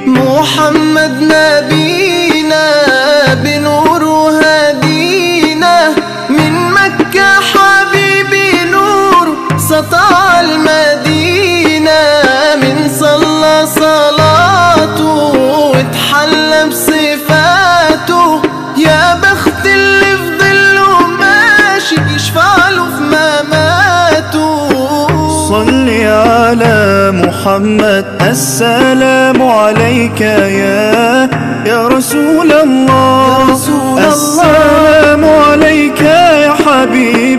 محمد نبينا بنور هدينا من مكة حبيبي نور سطع المدينة من صلى صلاته واتحلى بصفاته يا بخت اللي في ظله ماشي يشفع له في مماته صل على محمد السلام عليك يا يا رسول الله يا رسول الله. السلام عليك يا حبيب